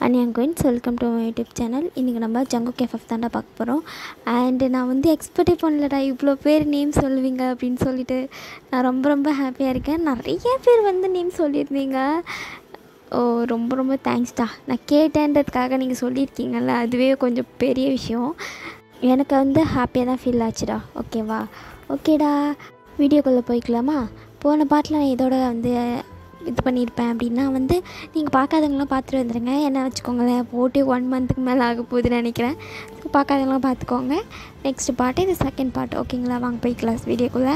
and என் coins welcome to my YouTube channel இன்றைக்கி நம்ம ஜங்கு கேஃபப் தாண்டா பார்க்க போகிறோம் அண்டு நான் வந்து எக்ஸ்பெக்டே பண்ணலடா இவ்வளோ பேர் நேம் சொல்லுவீங்க அப்படின்னு சொல்லிட்டு நான் ரொம்ப ரொம்ப ஹாப்பியாக இருக்கேன் நிறைய பேர் வந்து நேம் சொல்லியிருந்தீங்க ஓ ரொம்ப ரொம்ப தேங்க்ஸ்டா நான் கேட்டேன்றதுக்காக நீங்கள் சொல்லியிருக்கீங்கல்ல அதுவே கொஞ்சம் பெரிய விஷயம் எனக்கு வந்து ஹாப்பியாக தான் ஃபீல் ஆச்சுடா ஓகேவா ஓகேடா வீடியோக்குள்ளே போய்க்கலாமா போன பாட்டில் நான் இதோட வந்து இது பண்ணியிருப்பேன் அப்படின்னா வந்து நீங்கள் பார்க்காதவங்களாம் பார்த்துட்டு வந்துடுங்க என்ன வச்சுக்கோங்களேன் போட்டு ஒன் மந்த்துக்கு மேலே ஆக போகுதுன்னு நினைக்கிறேன் பார்க்காதவங்களாம் பார்த்துக்கோங்க நெக்ஸ்ட் பாட்டு இது செகண்ட் பாட்டு ஓகேங்களா வாங்க போய்க்கலாம் வீடியோக்குள்ளே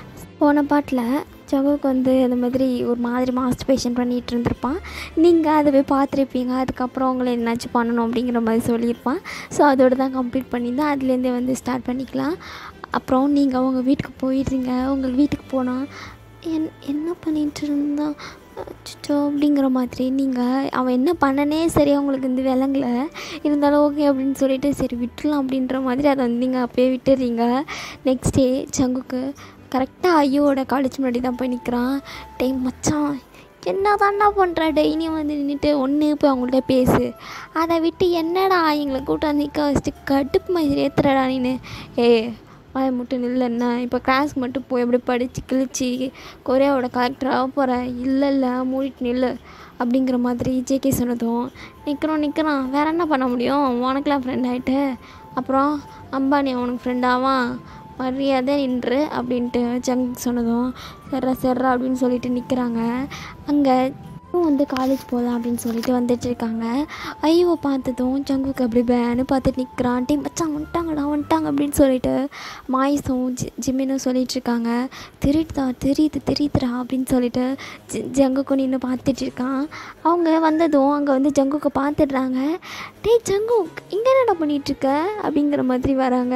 போன பாட்டில் ஜகுக்கு வந்து இந்த மாதிரி ஒரு மாதிரி மாஸ்டர்பேஷன் பண்ணிகிட்டு இருந்திருப்பான் நீங்கள் அதை போய் பார்த்துருப்பீங்க அதுக்கப்புறம் அவங்கள என்னாச்சும் பண்ணணும் அப்படிங்கிற மாதிரி சொல்லியிருப்பான் ஸோ அதோடு தான் கம்ப்ளீட் பண்ணியிருந்தேன் அதுலேருந்தே வந்து ஸ்டார்ட் பண்ணிக்கலாம் அப்புறம் நீங்கள் அவங்க வீட்டுக்கு போயிடுறீங்க உங்கள் வீட்டுக்கு போனால் என் என்ன பண்ணிகிட்டு இருந்தான் அச்சோ அப்படிங்கிற மாதிரி நீங்கள் அவன் என்ன பண்ணனே சரியாக உங்களுக்கு வந்து விளங்கல இருந்தாலும் ஓகே அப்படின்னு சொல்லிட்டு சரி விட்டுலாம் அப்படின்ற மாதிரி அதை வந்து நீங்கள் அப்போயே விட்டுறீங்க நெக்ஸ்ட் டே சங்குக்கு கரெக்டாக ஐயோட காலேஜ் முன்னாடி தான் போய் நிற்கிறான் டைம் மச்சான் என்ன தாண்டா பண்ணுற டெய்லியும் வந்து நின்றுட்டு ஒன்று போய் அவங்கள்ட்ட பேசு அதை விட்டு என்னடா எங்களை கூட்டம் நிற்க வச்சுட்டு கடுப்பு மாதிரி ஏற்றுறடா நீனு ஏ வாய மட்டும் நில்லு என்ன இப்போ கிளாஸ்க்கு மட்டும் போய் அப்படி படித்து கிழிச்சு கொரியாவோட கலெக்டராக போகிற இல்லை இல்லை மூடிட்டு நில்லு அப்படிங்கிற மாதிரி ஜேகே சொன்னதும் நிற்கிறோம் நிற்கிறான் வேற என்ன பண்ண முடியும் உனக்கெலாம் ஃப்ரெண்ட் ஆகிட்டு அப்புறம் அம்பானி அவனுக்கு ஃப்ரெண்டாவான் மரியாதை நின்று அப்படின்ட்டு ஜங் சொன்னதும் சர்ரா சர்ரா அப்படின்னு சொல்லிட்டு நிற்கிறாங்க அங்கே வந்து காலேஜ் போகலாம் அப்படின்னு சொல்லிட்டு வந்துட்டு இருக்காங்க ஐயோ பார்த்ததும் ஜங்குக்கு அப்படி பேனு பார்த்துட்டு நிற்கிறான் டீ மச்சான் வந்துட்டாங்கடா வந்துட்டாங்க அப்படின்னு சொல்லிட்டு மாயசும் ஜி ஜிம்மினும் சொல்லிட்டு இருக்காங்க தெரியுதா தெரியுது தெரியுதுடா அப்படின்னு சொல்லிட்டு ஜி ஜங்குக்கு நின்று பார்த்துட்டு இருக்கான் அவங்க வந்ததும் அங்கே வந்து ஜங்குக்கு பார்த்துடுறாங்க டேய் ஜங்கு இங்கே என்னடா பண்ணிகிட்ருக்க அப்படிங்கிற மாதிரி வராங்க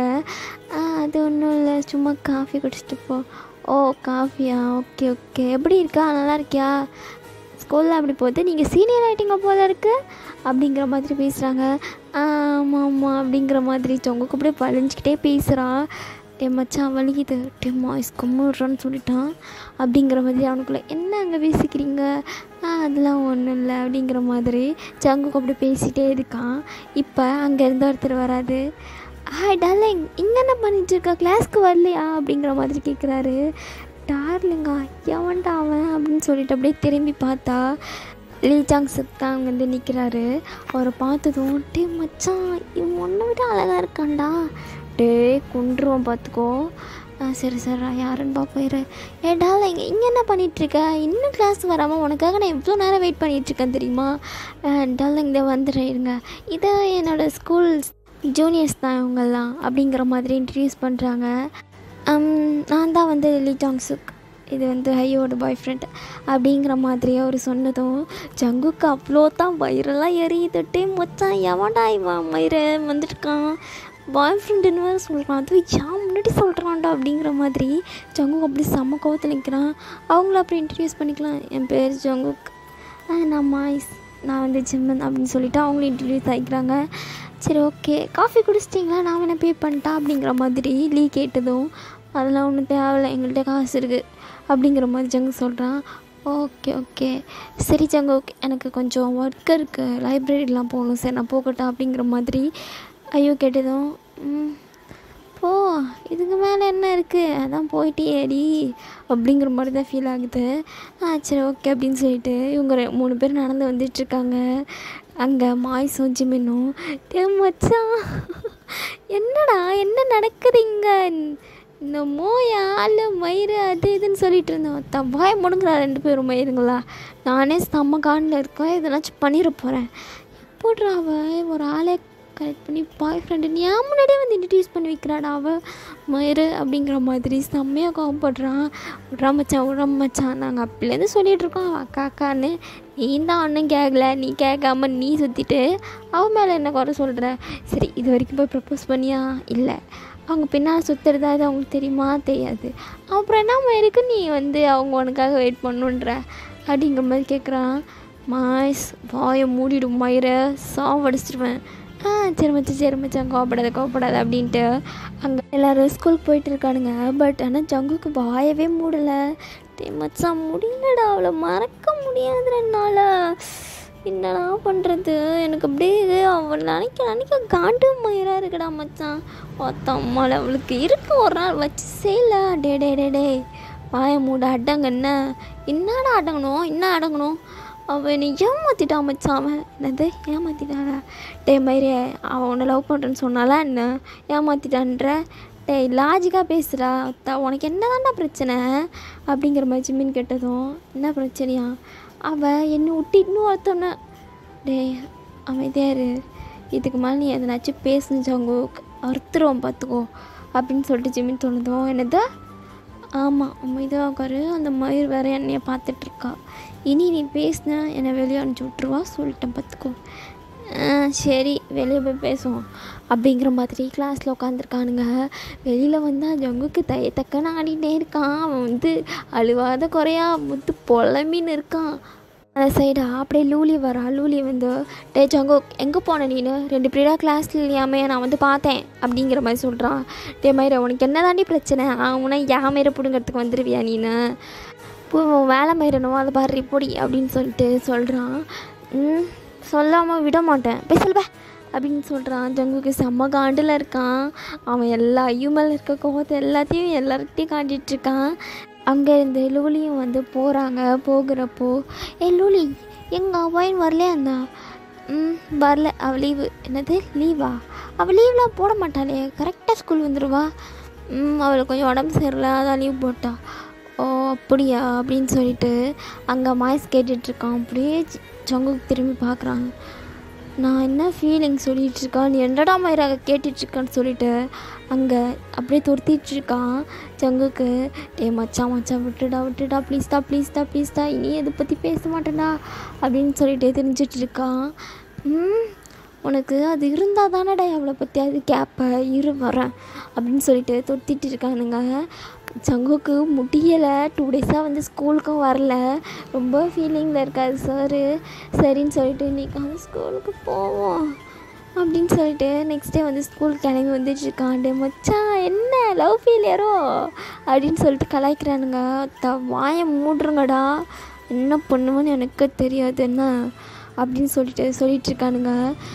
அது ஒன்றும் இல்லை சும்மா காஃபி குடிச்சிட்டு போ ஓ காஃபியா ஓகே ஓகே எப்படி இருக்கா நல்லா இருக்கியா ஸ்கூலில் அப்படி போகுது நீங்கள் சீனியர் ஆகிட்டீங்க போல இருக்கு அப்படிங்கிற மாதிரி பேசுகிறாங்க ஆமாம் ஆமாம் அப்படிங்கிற மாதிரி சொங்குக்கு அப்படியே வலிஞ்சிக்கிட்டே பேசுகிறான் டே மச்சான் வலிக்குது டே மாய்ஸ் கும்பிட்றான்னு சொல்லிட்டான் அப்படிங்கிற மாதிரி அவனுக்குள்ளே என்ன அங்கே பேசிக்கிறீங்க ஆ அதெல்லாம் ஒன்றும் இல்லை அப்படிங்கிற மாதிரி சங்குக்கு அப்படி பேசிகிட்டே இருக்கான் இப்போ அங்கேருந்து ஒருத்தர் வராது ஹாய் டார்லிங் இங்கே என்ன பண்ணிட்டு இருக்கா கிளாஸ்க்கு வரலையா அப்படிங்கிற மாதிரி கேட்குறாரு டார்லிங்கா எவன்டா அவன் அப்படின்னு சொல்லிட்டு அப்படியே திரும்பி பார்த்தா லீ ஜாங் சுக் தான் அங்கே வந்து நிற்கிறாரு அவரை பார்த்ததும் டே மச்சான் இவன் ஒன்றை விட அழகாக இருக்கான்டா டே குன்றுவான் பார்த்துக்கோ ஆ சரி சரி யாருன்னு பார்ப்போயிரு ஏ டார்லிங் இங்கே என்ன பண்ணிகிட்ருக்க இன்னும் கிளாஸ் வராமல் உனக்காக நான் இவ்வளோ நேரம் வெயிட் பண்ணிகிட்ருக்கேன் தெரியுமா டார்லிங் இதை வந்துடுறேன் இருங்க இதை என்னோடய ஸ்கூல் ஜூனியர்ஸ் தான் இவங்கெல்லாம் அப்படிங்கிற மாதிரி இன்ட்ரடியூஸ் பண்ணுறாங்க நான் தான் வந்து லீ ஜாங்சுக் இது வந்து ஹையோட பாய் ஃப்ரெண்ட் அப்படிங்கிற மாதிரி அவர் சொன்னதும் ஜங்குக்கு அவ்வளோ தான் வயிறெல்லாம் எரியுதுட்டே மொச்சான் எவன்டா இவன் மயிரை வந்துட்டுருக்கான் பாய் ஃப்ரெண்டுன்னு வேறு சொல்கிறான் அதுவும் ஏன் முன்னாடி சொல்கிறான்டா அப்படிங்கிற மாதிரி ஜங்குக் அப்படி செம்ம கோவத்தில் நிற்கிறான் அவங்கள அப்படி இன்ட்ரடியூஸ் பண்ணிக்கலாம் என் பேர் ஜங்குக் நான் மாய்ஸ் நான் வந்து ஜிம்மன் அப்படின்னு சொல்லிவிட்டு அவங்களும் இன்ட்ரடியூஸ் ஆகிக்கிறாங்க சரி ஓகே காஃபி குடிச்சிட்டிங்களா நான் வேணால் பே பண்ணிட்டா அப்படிங்கிற மாதிரி லீ கேட்டதும் அதெல்லாம் ஒன்றும் தேவையில்ல எங்கள்கிட்ட காசு இருக்குது அப்படிங்கிற மாதிரி ஜங்கு சொல்கிறான் ஓகே ஓகே சரி ஜங்கு ஓகே எனக்கு கொஞ்சம் ஒர்க் இருக்குது லைப்ரரிலாம் போகணும் சார் நான் போகட்டா அப்படிங்கிற மாதிரி ஐயோ கேட்டதும் போ இதுக்கு மேலே என்ன இருக்குது அதான் போயிட்டே ஏடி அப்படிங்கிற மாதிரி தான் ஃபீல் ஆகுது ஆ சரி ஓகே அப்படின்னு சொல்லிட்டு இவங்க மூணு பேர் நடந்து வந்துட்டுருக்காங்க அங்கே மாய்ஸும் ஜிமினும் டே மச்சான் என்னடா என்ன நடக்குதுங்க இந்த மோயா அல்ல மயிறு அது இதுன்னு சொல்லிட்டு இருந்தேன் த வாய் முடுங்குறா ரெண்டு பேரும் மயிருங்களா நானே செம்ம காண்டில் இருக்கேன் இதெல்லாம் பண்ணிட போகிறேன் எப்போட்றா அவள் ஒரு ஆளை கரெக்ட் பண்ணி பாய் ஃப்ரெண்டு நீ ஏன் முன்னாடியே வந்து இன்ட்ரடியூஸ் பண்ணி வைக்கிறாடா அவள் மயிறு அப்படிங்கிற மாதிரி செம்மையாக கோவப்படுறான் விட்றா மச்சான் விட்றா மச்சான் நாங்கள் அப்படிலேருந்து சொல்லிகிட்ருக்கோம் அக்கா அக்கான்னு நீ தான் ஒன்றும் கேட்கல நீ கேட்காம நீ சுற்றிட்டு அவன் மேலே என்ன குறை சொல்கிற சரி இது வரைக்கும் போய் ப்ரப்போஸ் பண்ணியா இல்லை அவங்க பின்னால் சுற்றுறதா அது அவங்களுக்கு தெரியுமா தெரியாது அப்புறம் என்ன மயிருக்கு நீ வந்து அவங்க உனக்காக வெயிட் பண்ணுன்ற அப்படிங்கிற மாதிரி கேட்குறான் மாய்ஸ் வாயை மூடிடும் மயிரை சாவடிச்சிடுவேன் ஆ சரி மச்சான் சரி மச்சான் கோவப்படாத கோவப்படாத அப்படின்ட்டு அங்கே எல்லோரும் ஸ்கூலுக்கு போயிட்டு இருக்கானுங்க பட் ஆனால் ஜங்குக்கு வாயவே மூடலை டே மச்சான் முடியலடா அவளை மறக்க முடியாதுனால என்னடா பண்ணுறது எனக்கு அப்படியே அவன் நினைக்க நினைக்க காண்டு மயிராக இருக்குடா மச்சான் ஒத்தம்மாள் அவளுக்கு இருக்கு ஒரு நாள் வச்சு செய்யல டே டே டே டே வாய மூட அடங்க என்ன என்னடா அடங்கணும் என்ன அடங்கணும் அவன் என்னை ஏமாத்திட்டான் மச்சான் அவன் என்னது ஏமாத்திட்டாடா டே மயிரே அவன் உன்னை லவ் பண்ணுறேன்னு சொன்னாலா என்ன ஏமாத்திட்டான்ற டேய் லாஜிக்காக பேசுகிறா த உனக்கு என்ன பிரச்சனை அப்படிங்கிற மாதிரி ஜிம்மின் கேட்டதும் என்ன பிரச்சனையா அவள் என்னை விட்டு இன்னும் ஒருத்தொன்ன டேய் அமைதியாக இரு இதுக்கு மேலே நீ எதனாச்சும் பேசுனச்சாங்க அறுத்துருவோம் பார்த்துக்கோ அப்படின்னு சொல்லிட்டு ஜிம்மின் தோணுதும் என்னது ஆமாம் அமைதியாக உட்காரு அந்த மயிர் வேற என்னைய பார்த்துட்ருக்கா இனி நீ பேசினா என்னை வெளியே அனுப்பிச்சி விட்ருவா சொல்லிட்டேன் பார்த்துக்கோ ஆ சரி வெளியே போய் பேசுவோம் அப்படிங்கிற மாதிரி கிளாஸில் உட்காந்துருக்கானுங்க வெளியில் வந்தால் ஜங்குக்கு தயத்தக்கன்னு ஆடிட்டே இருக்கான் அவன் வந்து அழுவாத குறையா முத்து புலம்பின்னு இருக்கான் அந்த சைடா அப்படியே லூலி வரா லூலி வந்து டே ஜங்கோ எங்கே போன நீனு ரெண்டு பீரியடாக கிளாஸில் இல்லையாமே நான் வந்து பார்த்தேன் அப்படிங்கிற மாதிரி சொல்கிறான் டே மயிர உனக்கு என்ன தாண்டி பிரச்சனை அவனை யா மயிரை பிடுங்கிறதுக்கு வந்துடுவியா நீனு இப்போ உன் வேலை மயிரணும் அதை பாரு பொடி அப்படின்னு சொல்லிட்டு சொல்கிறான் ம் சொல்லாமல் விட மாட்டேன் போய் சொல்வ அப்படின்னு சொல்கிறான் ஜங்குக்கு செம்ம காண்டில் இருக்கான் அவன் எல்லா ஐயுமல் இருக்க கோவத்தை எல்லாத்தையும் எல்லார்கிட்டையும் காட்டிகிட்டு இருக்கான் அங்கேருந்து லூலியும் வந்து போகிறாங்க போகிறப்போ ஏ லூலி எங்கள் ஒயின் வரலையா இருந்தா ம் வரல அவள் லீவு என்னது லீவா அவள் லீவ்லாம் போட மாட்டாளே கரெக்டாக ஸ்கூல் வந்துடுவா ம் அவளுக்கு கொஞ்சம் உடம்பு சரியில்லை அதான் லீவ் போட்டா ஓ அப்படியா அப்படின்னு சொல்லிட்டு அங்கே மாய்ஸ் கேட்டுட்ருக்கான் அப்படியே ஜங்குக்கு திரும்பி பார்க்குறாங்க நான் என்ன ஃபீலிங் சொல்லிகிட்டு இருக்கான் நீ என்னடா மயிராக கேட்டுட்ருக்கான்னு சொல்லிட்டு அங்கே அப்படியே துரத்திட்டு இருக்கான் ஜங்குக்கு டே மச்சான் மச்சான் விட்டுடா விட்டுடா ப்ளீஸ்டா ப்ளீஸ்டா ப்ளீஸ்டா இனி எதை பற்றி பேச மாட்டேன்டா அப்படின்னு சொல்லிட்டு தெரிஞ்சிட்டு இருக்கான் ம் உனக்கு அது இருந்தால் தானடா அவளை பற்றி அது கேப்ப இரு வரேன் அப்படின்னு சொல்லிட்டு தொத்திட்டு இருக்கானுங்க ஜங்குக்கு முடியலை டூ டேஸாக வந்து ஸ்கூலுக்கும் வரல ரொம்ப ஃபீலிங்கில் இருக்காது சார் சரின்னு சொல்லிட்டு இன்றைக்கி வந்து ஸ்கூலுக்கு போவோம் அப்படின்னு சொல்லிட்டு நெக்ஸ்ட் டே வந்து ஸ்கூல் கிளம்பி வந்துட்டு இருக்கான் டே மச்சான் என்ன லவ் ஃபெயிலியரோ அப்படின்னு சொல்லிட்டு கலாய்க்கிறானுங்க த வாயை மூடுறங்கடா என்ன பண்ணுவேன்னு எனக்கு தெரியாது என்ன அப்படின்னு சொல்லிட்டு சொல்லிட்டு இருக்கானுங்க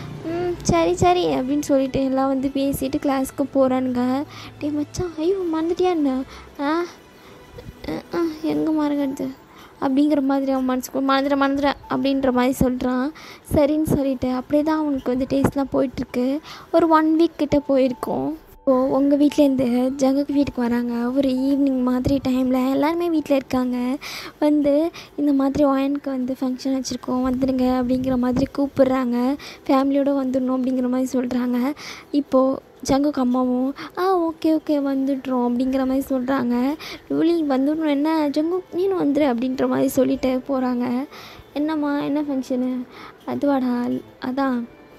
ம் சரி சரி அப்படின்னு சொல்லிட்டு எல்லாம் வந்து பேசிட்டு கிளாஸ்க்கு போகிறானுங்க டே மச்சான் ஐயோ மறந்துட்டியா என்ன ஆ எங்கே மறக்கிறது அப்படிங்கிற மாதிரி அவன் மனசுக்கு மறந்துட மறந்துட அப்படின்ற மாதிரி சொல்கிறான் சரின்னு சொல்லிட்டு அப்படியே தான் அவனுக்கு வந்து டேஸ்ட்லாம் போயிட்டுருக்கு ஒரு ஒன் வீக் கிட்ட போயிருக்கோம் இப்போது உங்கள் வீட்டிலேருந்து ஜங்குக்கு வீட்டுக்கு வராங்க ஒரு ஈவினிங் மாதிரி டைமில் எல்லாருமே வீட்டில் இருக்காங்க வந்து இந்த மாதிரி ஒயனுக்கு வந்து ஃபங்க்ஷன் வச்சுருக்கோம் வந்துடுங்க அப்படிங்கிற மாதிரி கூப்பிடுறாங்க ஃபேமிலியோடு வந்துடணும் அப்படிங்கிற மாதிரி சொல்கிறாங்க இப்போது ஜங்குக்கு அம்மாவும் ஆ ஓகே ஓகே வந்துடுறோம் அப்படிங்கிற மாதிரி சொல்கிறாங்க லூலி வந்துடணும் என்ன ஜங்கு நீனும் வந்துடு அப்படின்ற மாதிரி சொல்லிட்டு போகிறாங்க என்னம்மா என்ன ஃபங்க்ஷனு அதுவாடா அதான்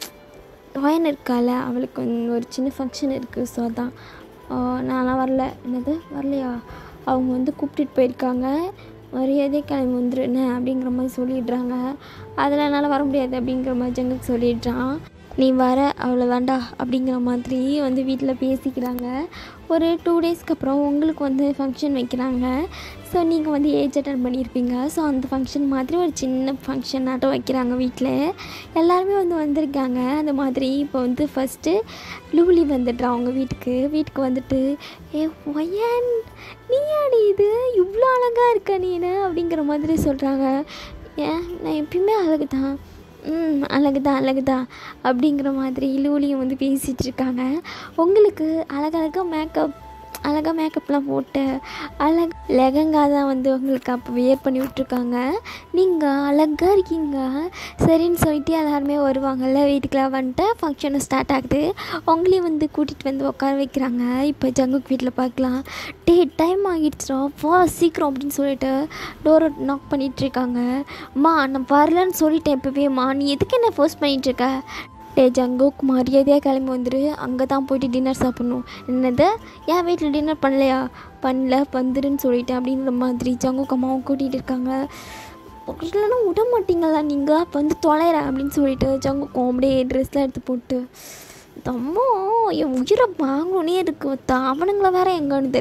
ஒயன் இருக்கால அவளுக்கு வந்து ஒரு சின்ன ஃபங்க்ஷன் இருக்குது ஸோ அதான் நான்லாம் வரல என்னது வரலையா அவங்க வந்து கூப்பிட்டுட்டு போயிருக்காங்க மரியாதை கிளம்பி வந்துருன்னு அப்படிங்கிற மாதிரி சொல்லிடுறாங்க அதில் என்னால் வர முடியாது அப்படிங்கிற மாதிரி ஜங்குக்கு சொல்லிடுறான் நீ வர அவ்வளோதான்டா அப்படிங்கிற மாதிரி வந்து வீட்டில் பேசிக்கிறாங்க ஒரு டூ டேஸ்க்கு அப்புறம் உங்களுக்கு வந்து ஃபங்க்ஷன் வைக்கிறாங்க ஸோ நீங்கள் வந்து ஏஜ் அட்டன் பண்ணியிருப்பீங்க ஸோ அந்த ஃபங்க்ஷன் மாதிரி ஒரு சின்ன ஃபங்க்ஷன் ஆட்டம் வைக்கிறாங்க வீட்டில் எல்லாருமே வந்து வந்திருக்காங்க அந்த மாதிரி இப்போ வந்து ஃபஸ்ட்டு லூலி வந்துடுறா அவங்க வீட்டுக்கு வீட்டுக்கு வந்துட்டு ஏ ஒயன் நீ ஆடி இது இவ்வளோ அழகாக இருக்க நீனு அப்படிங்கிற மாதிரி சொல்கிறாங்க ஏன் நான் எப்பயுமே அழகு தான் ம் அழகு தான் அழகு தான் அப்படிங்கிற மாதிரி லூலியும் வந்து பேசிகிட்டு இருக்காங்க உங்களுக்கு அழகழகாக மேக்கப் அழகாக மேக்கப்லாம் போட்டு அழகு லெகங்கா தான் வந்து உங்களுக்கு அப்போ வியர் பண்ணி விட்ருக்காங்க நீங்கள் அழகாக இருக்கீங்க சரின்னு சொல்லிட்டு எல்லாருமே வருவாங்கல்ல வீட்டுக்குலாம் வந்துட்டு ஃபங்க்ஷனும் ஸ்டார்ட் ஆகுது உங்களையும் வந்து கூட்டிகிட்டு வந்து உட்கார வைக்கிறாங்க இப்போ ஜங்குக்கு வீட்டில் பார்க்கலாம் டே டைம் ஆகிடுச்சுடா வா சீக்கிரம் அப்படின்னு சொல்லிட்டு டோரை நாக் பண்ணிகிட்ருக்காங்க அம்மா நான் வரலன்னு சொல்லிட்டேன் இப்போவேம்மா நீ எதுக்கு என்ன ஃபோர்ஸ் பண்ணிகிட்ருக்க டே ஜங்குக் மரியாதையாக கிளம்பி வந்துரு அங்கே தான் போயிட்டு டின்னர் சாப்பிட்ணும் என்னது ஏன் வீட்டில் டின்னர் பண்ணலையா பண்ணல வந்துருன்னு சொல்லிட்டேன் அப்படிங்கிற மாதிரி ஜங்குக் அம்மாவும் கூட்டிகிட்டு இருக்காங்க இல்லைன்னா விட மாட்டீங்களா நீங்கள் அப்போ வந்து தொலைகிறேன் அப்படின்னு சொல்லிட்டு ஜங்குக்கும் அப்படியே ட்ரெஸ்லாம் எடுத்து போட்டு தம்மோ என் உயிரை வாங்கணுன்னே இருக்கு தா அவனுங்கள வேற எங்கன்னு தெரியும்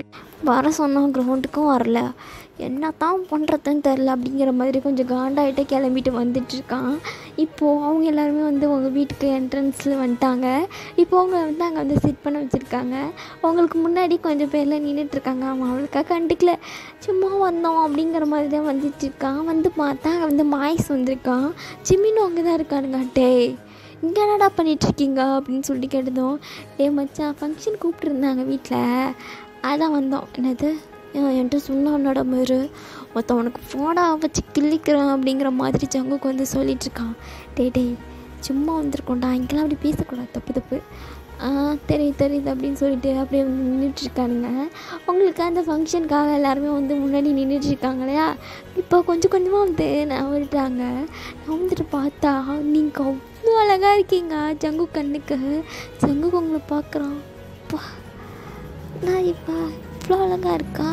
வர சொன்னோம் கிரவுண்டுக்கும் வரல என்ன தான் பண்ணுறதுன்னு தெரில அப்படிங்கிற மாதிரி கொஞ்சம் காண்டாயிட்டே கிளம்பிட்டு வந்துட்டுருக்கான் இப்போது அவங்க எல்லாருமே வந்து உங்கள் வீட்டுக்கு என்ட்ரன்ஸில் வந்துட்டாங்க இப்போ அவங்க வந்து அங்கே வந்து சிட் பண்ண வச்சுருக்காங்க அவங்களுக்கு முன்னாடி கொஞ்சம் பேரில் நின்றுட்டுருக்காங்க அவன் அவளுக்காக கண்டுக்கல சும்மா வந்தோம் அப்படிங்கிற மாதிரி தான் வந்துட்டு இருக்கான் வந்து பார்த்தா அங்கே வந்து மாய்ஸ் வந்திருக்கான் சிம்மின்னு அங்கே தான் இருக்கானுங்க டேய் இங்கே என்னடா பண்ணிகிட்ருக்கீங்க அப்படின்னு சொல்லிட்டு கேட்டதும் டே மச்சான் ஃபங்க்ஷன் கூப்பிட்டுருந்தாங்க வீட்டில் அதான் வந்தோம் என்னது அஹ் என்கிட்ட சொன்னானோட மாரு ஒருத்தன் உனக்கு ஃபோடா வச்சு கிள்ளிக்கிறான் அப்படிங்கிற மாதிரி ஜங்குக்கு வந்து சொல்லிட்டு இருக்கான் டேய் டேய் சும்மா வந்திருக்கோண்டா இங்கெல்லாம் அப்படி பேசக்கூடாது தப்பு தப்பு ஆ தெரியுது தெரியுது அப்படின்னு சொல்லிட்டு அப்படியே வந்து நின்றுட்டுருக்கானுங்க உங்களுக்கு அந்த ஃபங்க்ஷனுக்காக எல்லாருமே வந்து முன்னாடி நின்றுட்டுருக்காங்க இல்லையா இப்போ கொஞ்சம் கொஞ்சமாக வந்து நவந்துட்டாங்க நவந்துட்டு பார்த்தா நீங்கள் அவ்வளோ அழகாக இருக்கீங்க ஜங்கு கண்ணுக்கு ஜங்குக்கு உங்களை பார்க்குறான் அப்பா நான் இப்போ இவ்வளோ அழகாக இருக்கா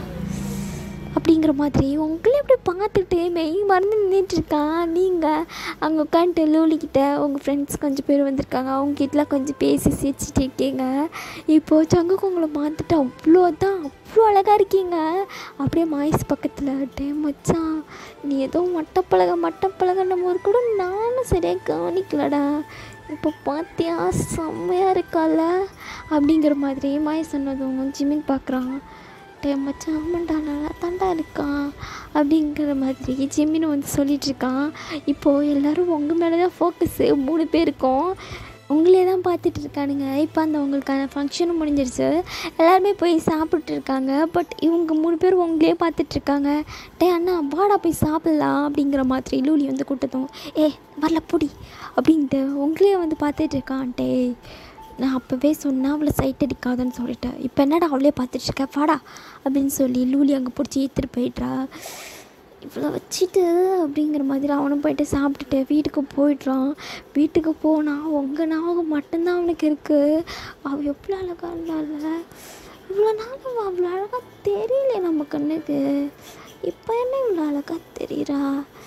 அப்படிங்கிற மாதிரி உங்களே இப்படி பார்த்துட்டு மெய் மறந்து நின்றுட்டுருக்கான் நீங்கள் அங்கே உட்காந்துட்டு லூலிக்கிட்ட உங்கள் ஃப்ரெண்ட்ஸ் கொஞ்சம் பேர் வந்திருக்காங்க அவங்ககிட்டலாம் கொஞ்சம் பேசி சிரிச்சிட்டு இருக்கீங்க இப்போது சங்குக்கு உங்களை பார்த்துட்டு அவ்வளோ தான் அவ்வளோ அழகாக இருக்கீங்க அப்படியே மாய்ஸ் பக்கத்தில் டே மச்சான் நீ ஏதோ மட்டப்பழக மட்டப்பழகன்னும் போது கூட நானும் சரியாக கவனிக்கலடா இப்போ பார்த்தியா செம்மையாக இருக்கால அப்படிங்கிற மாதிரி மாய் சொன்னதும் ஜிமின் பார்க்குறான் டே மச்சான் ஆமாண்டா நல்லா தாண்டா இருக்கான் அப்படிங்கிற மாதிரி ஜிம்மின்னு வந்து சொல்லிட்டு இருக்கான் இப்போது எல்லோரும் உங்கள் மேலே தான் ஃபோக்கஸு மூணு பேருக்கும் உங்களே தான் பார்த்துட்டு இருக்கானுங்க இப்போ அந்த உங்களுக்கான ஃபங்க்ஷனும் முடிஞ்சிருச்சு எல்லாருமே போய் சாப்பிட்டு இருக்காங்க பட் இவங்க மூணு பேர் உங்களே பார்த்துட்ருக்காங்க டே அண்ணா வாடா போய் சாப்பிட்லாம் அப்படிங்கிற மாதிரி லூலி வந்து கூட்டத்தும் ஏ வரல பொடி அப்படின்ட்டு உங்களே வந்து பார்த்துட்டு இருக்கான் டே நான் அப்போவே சொன்னேன் அவளை சைட் அடிக்காதன்னு சொல்லிட்டேன் இப்போ என்னடா அவளே பார்த்துட்ருக்க வாடா அப்படின்னு சொல்லி லூலி அங்கே பிடிச்சி ஏற்றுட்டு போயிட்றா இவ்வளோ வச்சுட்டு அப்படிங்கிற மாதிரி அவனும் போயிட்டு சாப்பிட்டுட்டு வீட்டுக்கு போயிடுறான் வீட்டுக்கு போனால் உங்கள் ஞாபகம் மட்டும்தான் அவனுக்கு இருக்குது அவள் எவ்வளோ அழகாக இருந்தால இவ்வளோ நாள் அவள் அவ்வளோ அழகாக தெரியல நம்ம கண்ணுக்கு இப்போ என்ன இவ்வளோ அழகாக தெரியுறா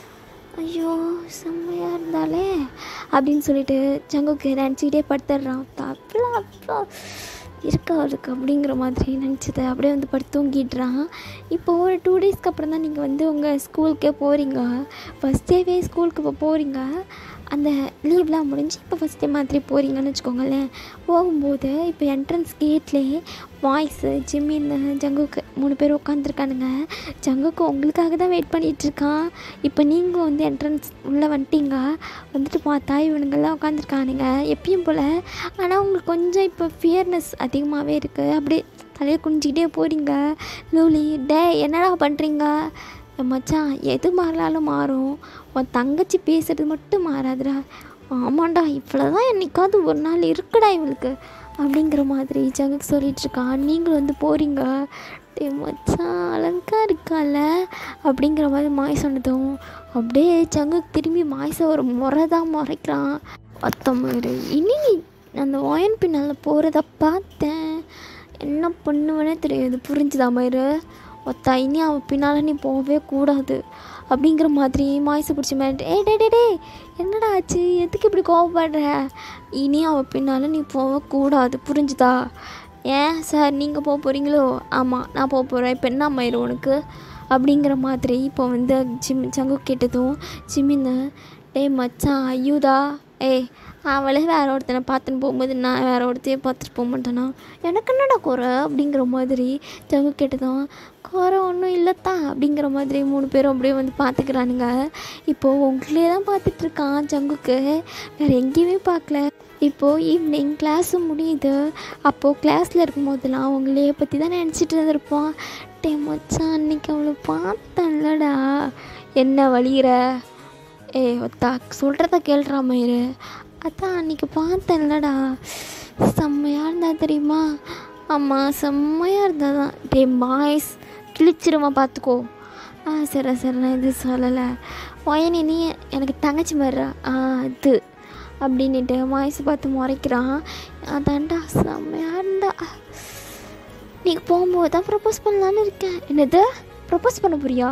ஐயோ செம்மையாக இருந்தாலே அப்படின்னு சொல்லிட்டு ஜங்குக்கு நினச்சிக்கிட்டே படுத்துடுறான் அவ்வளோ அவ்வளோ இருக்கா அவளுக்கு அப்படிங்கிற மாதிரி நினச்சதை அப்படியே வந்து படுத்து தூங்கிடுறான் இப்போ ஒரு டூ டேஸ்க்கு அப்புறம் தான் நீங்கள் வந்து உங்கள் ஸ்கூலுக்கே போகிறீங்க ஃபஸ்ட் டேவே ஸ்கூலுக்கு இப்போ போகிறீங்க அந்த லீவ்லாம் முடிஞ்சு இப்போ ஃபஸ்ட் டே மாதிரி போகிறீங்கன்னு வச்சுக்கோங்களேன் போகும்போது இப்போ என்ட்ரன்ஸ் கேட்லேயே வாய்ஸு ஜிம்மின்னு ஜங்குக்கு மூணு பேர் உட்காந்துருக்கானுங்க ஜங்குக்கு உங்களுக்காக தான் வெயிட் பண்ணிகிட்ருக்கான் இப்போ நீங்கள் வந்து என்ட்ரன்ஸ் உள்ளே வந்துட்டீங்க வந்துட்டு பார்த்தா இவனுங்கெல்லாம் உட்காந்துருக்கானுங்க எப்பயும் போல் ஆனால் உங்களுக்கு கொஞ்சம் இப்போ ஃபியர்னஸ் அதிகமாகவே இருக்குது அப்படியே தலையை குனிஞ்சிக்கிட்டே போகிறீங்க லூலி டே என்னடா பண்ணுறீங்க மச்சான் எது மாறினாலும் மாறும் உன் தங்கச்சி பேசுறது மட்டும் மாறாதுடா ஆமாண்டா இவ்வளோ தான் என்னைக்காவது ஒரு நாள் இருக்குடா இவளுக்கு அப்படிங்கிற மாதிரி ஜங்குக்கு சொல்லிட்டு இருக்கான் நீங்களும் வந்து போகிறீங்க டே மச்சான் அழகா இருக்கால அப்படிங்கிற மாதிரி மாய் சொன்னதும் அப்படியே ஜங்குக்கு திரும்பி மாய்ஸை ஒரு முறை தான் முறைக்கிறான் பத்தொம்பது இனி நீ அந்த ஒயன் பின்னால் போகிறத பார்த்தேன் என்ன பண்ணுவேனே தெரியாது புரிஞ்சுதா மயிறு ஒத்தா இனி அவன் பின்னால் நீ போகவே கூடாது அப்படிங்கிற மாதிரி மாய்ஸை பிடிச்ச மாதிரி ஏ டே டே டே என்னடா ஆச்சு எதுக்கு இப்படி கோவப்படுற இனி அவள் பின்னால் நீ போகக்கூடாது புரிஞ்சுதா ஏன் சார் நீங்கள் போக போகிறீங்களோ ஆமாம் நான் போக போகிறேன் இப்போ என்ன மயிறு உனக்கு அப்படிங்கிற மாதிரி இப்போ வந்து ஜிம் சங்கு கேட்டதும் ஜிம்மின்னு டேய் மச்சான் ஐயோடா ஏய் அவளே வேற ஒருத்தனை பார்த்துன்னு போகும்போது நான் வேற ஒருத்தையே பார்த்துட்டு போக மாட்டேனா எனக்கு என்னடா குறை அப்படிங்கிற மாதிரி ஜங்கு கேட்டதும் குறை ஒன்றும் இல்லைத்தான் அப்படிங்கிற மாதிரி மூணு பேரும் அப்படியே வந்து பார்த்துக்கிறானுங்க இப்போது உங்களே தான் பார்த்துட்ருக்கான் ஜங்குக்கு வேறு எங்கேயுமே பார்க்கல இப்போது ஈவினிங் கிளாஸும் முடியுது அப்போது கிளாஸில் இருக்கும்போதெல்லாம் அவங்களே பற்றி தான் நினச்சிட்டு இருந்திருப்போம் டே மச்சான் அன்னைக்கு அவளை பார்த்தேன்லடா என்ன வழிகிற ஏய் ஒத்தா சொல்கிறத கேள்றா மயிறு அதான் அன்றைக்கி பார்த்தேன்லடா செம்மையாக இருந்தா தெரியுமா ஆமாம் செம்மையாக இருந்தா தான் டே மாய்ஸ் கிழிச்சிருமா பார்த்துக்கோ ஆ சரி சரி நான் இது சொல்லலை ஒயனி நீ எனக்கு தங்கச்சி மாதிரிடா ஆ அது அப்படின்னுட்டு மாய்ஸ் பார்த்து முறைக்கிறான் அதான்டா செம்மையாக இருந்தா நீங்கள் போகும்போது தான் ப்ரப்போஸ் பண்ணலான்னு இருக்கேன் என்னது ப்ரப்போஸ் பண்ண போறியா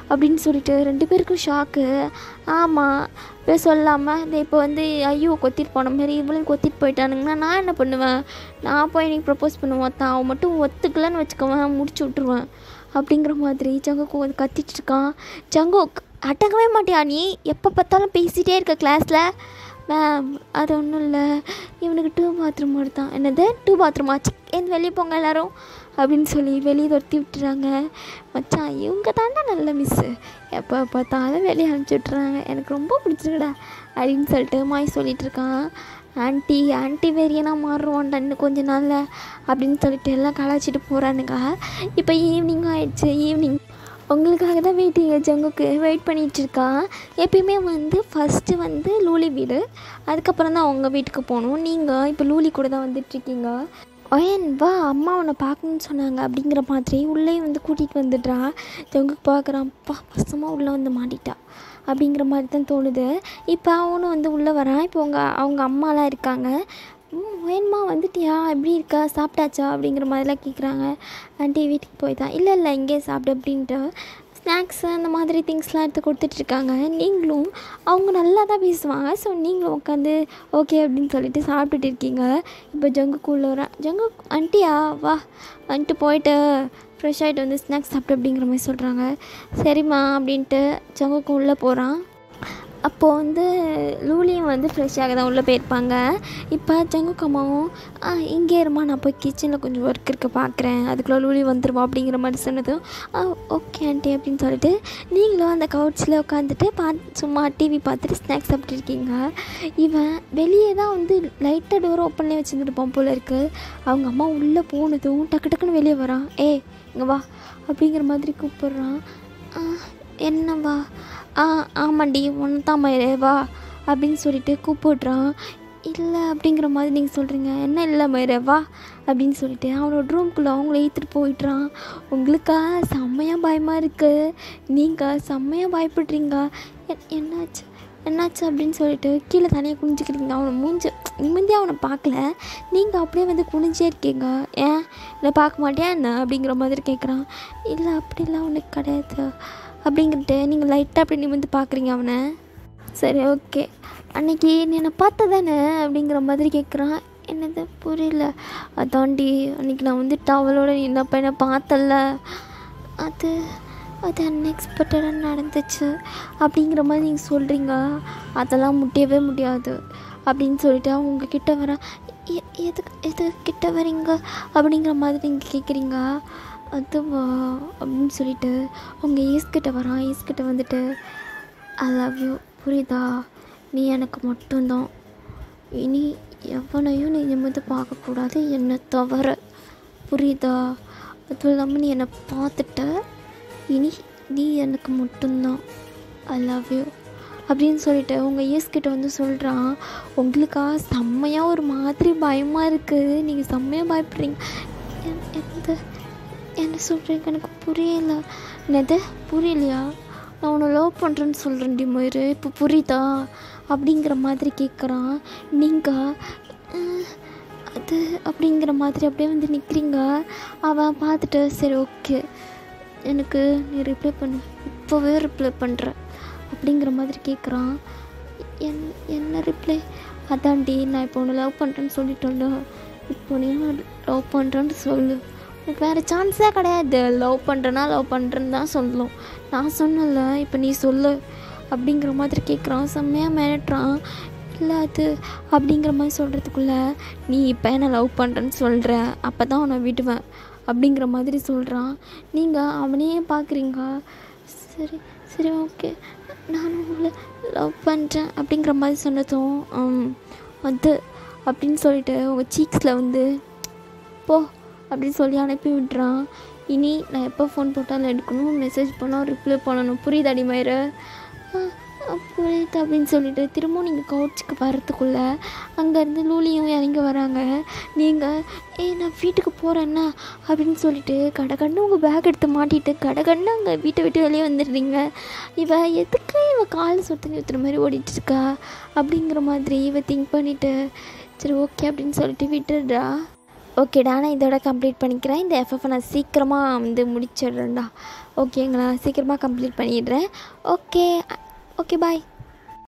அப்படின்னு சொல்லிட்டு ரெண்டு பேருக்கும் ஷாக்கு ஆமாம் இப்போ சொல்லாமல் இந்த இப்போ வந்து ஐயோ கொத்திட்டு போன மாதிரி இவளும் கொத்திட்டு போயிட்டானுங்கன்னா நான் என்ன பண்ணுவேன் நான் போய் எனக்கு ப்ரப்போஸ் பண்ணுவேன் தான் அவன் மட்டும் ஒத்துக்கலன்னு வச்சுக்கோவேன் முடிச்சு விட்ருவேன் அப்படிங்கிற மாதிரி ஜங்குக்கு வந்து கத்திட்டு இருக்கான் ஜங்கு அடங்கவே மாட்டியா நீ எப்போ பார்த்தாலும் பேசிகிட்டே இருக்க கிளாஸில் மேம் அது ஒன்றும் இல்லை இவனுக்கு டூ பாத்ரூம் தான் என்னது டூ பாத்ரூம் ஆச்சு எந்த வெளியே போங்க எல்லாரும் அப்படின்னு சொல்லி வெளியே துரத்தி விட்டுறாங்க மச்சான் இவங்க தாண்டா நல்ல மிஸ்ஸு எப்போ பார்த்தாலும் வெளியே அனுப்பிச்சி விட்றாங்க எனக்கு ரொம்ப பிடிச்சிருக்குடா அப்படின்னு சொல்லிட்டு மாய் சொல்லிட்டு இருக்கான் ஆன்ட்டி ஆன்ட்டி வேரியனாக மாறுவான்டா இன்னும் கொஞ்ச நாளில் அப்படின்னு சொல்லிட்டு எல்லாம் கலாச்சிட்டு போகிறானுங்க இப்போ ஈவினிங் ஆயிடுச்சு ஈவினிங் உங்களுக்காக தான் வெயிட்டிங் ஜங்குக்கு வெயிட் பண்ணிகிட்டு இருக்கான் எப்பயுமே வந்து ஃபஸ்ட்டு வந்து லூலி வீடு அதுக்கப்புறம் தான் அவங்க வீட்டுக்கு போகணும் நீங்கள் இப்போ லூலி கூட தான் வந்துட்டுருக்கீங்க ஒயன் வா அம்மா உன்னை பார்க்கணுன்னு சொன்னாங்க அப்படிங்கிற மாதிரி உள்ளே வந்து கூட்டிகிட்டு வந்துடுறா ஜங்குக்கு பார்க்குறான் அப்பா பசமாக உள்ளே வந்து மாட்டிட்டா அப்படிங்கிற மாதிரி தான் தோணுது இப்போ அவனும் வந்து உள்ளே வரான் இப்போ அவங்க அவங்க அம்மாலாம் இருக்காங்க ம் வேணுமா வந்துட்டியா எப்படி இருக்கா சாப்பிட்டாச்சா அப்படிங்கிற மாதிரிலாம் கேட்குறாங்க ஆண்டி வீட்டுக்கு போய் தான் இல்லை இல்லை இங்கே சாப்பிடு அப்படின்ட்டு ஸ்நாக்ஸ் அந்த மாதிரி திங்ஸ்லாம் எடுத்து கொடுத்துட்ருக்காங்க நீங்களும் அவங்க நல்லா தான் பேசுவாங்க ஸோ நீங்களும் உட்காந்து ஓகே அப்படின்னு சொல்லிட்டு சாப்பிட்டுட்டு இருக்கீங்க இப்போ ஜங்கு உள்ள வரேன் ஜங்கு ஆண்டியா வா வந்துட்டு போயிட்டு ஃப்ரெஷ் ஆகிட்டு வந்து ஸ்நாக்ஸ் சாப்பிட்டு அப்படிங்கிற மாதிரி சொல்கிறாங்க சரிம்மா அப்படின்ட்டு ஜங்குக்கு உள்ளே போகிறான் அப்போது வந்து லூலியும் வந்து ஃப்ரெஷ்ஷாக தான் உள்ளே போயிருப்பாங்க இப்போ ஜங்குக்கு அம்மாவும் "ஆ, இங்கே இருமா நான் போய் கிச்சனில் கொஞ்சம் ஒர்க் இருக்க பார்க்குறேன் அதுக்குள்ளே லூலி வந்துருவா அப்படிங்கிற மாதிரி சொன்னதும் "ஆ ஓகே ஆண்டி அப்படின்னு சொல்லிட்டு நீங்களும் அந்த கவுச்சில் உட்காந்துட்டு பா சும்மா டிவி பார்த்துட்டு ஸ்நாக்ஸ் சாப்பிட்டு இருக்கீங்க இவன் வெளியே தான் வந்து லைட்டாக டோர் ஓப்பன்லேயே வச்சுருந்துருப்பான் போல இருக்குது அவங்க அம்மா உள்ளே போனதும் டக்கு டக்குன்னு வெளியே வரான் ஏய் இங்கே வா அப்படிங்கிற மாதிரி கூப்பிட்றான் "ஆ, என்னவா ஆ ஆமாண்டி ஒன்று தான் மயிரே வா அப்படின்னு சொல்லிட்டு கூப்பிடுறான் இல்லை அப்படிங்கிற மாதிரி நீங்கள் சொல்கிறீங்க என்ன இல்லை மயிரே வா அப்படின்னு சொல்லிட்டு அவனோட ரூம்குள்ளே அவங்கள ஏற்றுட்டு போயிட்டுறான் உங்களுக்கா செம்மையாக பயமாக இருக்குது நீங்கள் செம்மையாக பயப்படுறீங்க எ- என்னாச்சு என்னாச்சு அப்படின்னு சொல்லிட்டு கீழே தனியாக குனிஞ்சிக்கிறீங்க அவனை மூஞ்சி நிம்மதியாக அவனை பார்க்கல நீங்கள் அப்படியே வந்து குனிஞ்சே இருக்கீங்க ஏன் இல்லை பார்க்க மாட்டியா என்ன அப்படிங்கிற மாதிரி கேட்குறான் இல்லை அப்படிலாம் உனக்கு கிடையாது அப்படிங்கிட்டு நீங்கள் லைட்டாக அப்படி நிமிர்ந்து பார்க்குறீங்க அவனை சரி ஓகே அன்னைக்கு நீ என்னை பார்த்த தானே அப்படிங்கிற மாதிரி கேட்குறான் என்னது புரியல அதாண்டி அன்னைக்கு நான் வந்து டவலோட என்ன பையனை பார்த்தல அது அது அன்எக்ஸ்பெக்டடாக நடந்துச்சு அப்படிங்கிற மாதிரி நீங்கள் சொல்கிறீங்க அதெல்லாம் முடியவே முடியாது அப்படின்னு சொல்லிட்டு அவங்க கிட்ட வர "எ- எதுக்கு எது கிட்ட வரீங்க அப்படிங்கிற மாதிரி நீங்கள் கேட்குறீங்க அதுவா அப்படின்னு சொல்லிட்டு அவங்க ஏஸ் கிட்ட வரான் ஏஸ் கிட்ட வந்துட்டு ஐ லவ் யூ புரியுதா நீ எனக்கு மட்டும்தான் இனி எவனையும் நீ நிமிர்ந்து பார்க்கக்கூடாது என்னை தவிர புரியுதா அதுவும் இல்லாமல் நீ என்னை பார்த்துட்ட இனி நீ எனக்கு மட்டும்தான் ஐ லவ் யூ அப்படின்னு சொல்லிட்டு உங்கள் ஏஸ் கிட்ட வந்து சொல்கிறான் உங்களுக்கா செம்மையாக ஒரு மாதிரி பயமாக இருக்குது நீங்கள் செம்மையாக பயப்படுறீங்க என்- எந்த என்ன சொல்கிறீங்க எனக்கு புரியல என்னது புரியலையா நான் உன்னை லவ் பண்ணுறேன்னு சொல்கிறேன் டி மயிறு இப்போ புரியுதா அப்படிங்கிற மாதிரி கேட்குறான் நீங்கள் அது அப்படிங்கிற மாதிரி அப்படியே வந்து நிற்கிறீங்க அவன் பார்த்துட்டு சரி ஓகே எனக்கு நீ ரிப்ளை பண்ணு இப்போவே ரிப்ளை பண்ணுற அப்படிங்கிற மாதிரி கேட்குறான் என் என்ன ரிப்ளை அதான்டி நான் இப்போ உன்னை லவ் பண்ணுறேன்னு சொல்லிட்டோம்ல இப்போ நீ லவ் பண்ணுறேன்னு சொல்லு எனக்கு வேறு சான்ஸே கிடையாது லவ் பண்ணுறேன்னா லவ் பண்ணுறேன்னு தான் சொல்லணும் நான் சொன்னல இப்போ நீ சொல்லு அப்படிங்கிற மாதிரி கேட்குறான் செம்மையாக மிரட்டுறான் இல்லை அது அப்படிங்கிற மாதிரி சொல்கிறதுக்குள்ள நீ இப்போ என்ன லவ் பண்ணுறேன்னு சொல்கிற அப்போ தான் உன்னை விடுவேன் அப்படிங்கிற மாதிரி சொல்கிறான் நீங்கள் அவனையே பார்க்குறீங்க சரி சரி ஓகே நான் உங்களை லவ் பண்ணுறேன் அப்படிங்கிற மாதிரி சொன்னதும் "ஆம், அது அப்படின்னு சொல்லிட்டு உங்கள் சீக்ஸில் வந்து போ அப்படின்னு சொல்லி அனுப்பி விட்றான் இனி நான் எப்போ ஃபோன் போட்டாலும் எடுக்கணும் மெசேஜ் பண்ணால் ரிப்ளை பண்ணணும் புரியுதாடி மயிறு "ஆ, ஆ, புரியுது அப்படின்னு சொல்லிட்டு திரும்பவும் நீங்கள் கவுச்சுக்கு வரத்துக்குள்ளே அங்கேருந்து லூலியும் இறங்கி வராங்க நீங்கள் ஏய் நான் வீட்டுக்கு போகிறேன்னா அப்படின்னு சொல்லிட்டு கடகன்னு உங்கள் பேக் எடுத்து மாட்டிட்டு கடகன்னு அங்கே வீட்டை விட்டு வெளியே வந்துடுறீங்க இவ எதுக்கு இவ கால் சுற்றி ஊற்றுற மாதிரி ஓடிட்டு இருக்கா அப்படிங்கிற மாதிரி இவ திங்க் பண்ணிவிட்டு சரி ஓகே அப்படின்னு சொல்லிட்டு விட்டுடுறா ஓகேடா நான் இதோட கம்ப்ளீட் பண்ணிக்கிறேன் இந்த எஃப்எஃப் நான் சீக்கிரமாக வந்து முடிச்சிடுறேன்டா ஓகேங்களா சீக்கிரமாக கம்ப்ளீட் பண்ணிடுறேன் ஓகே ஓகே பாய்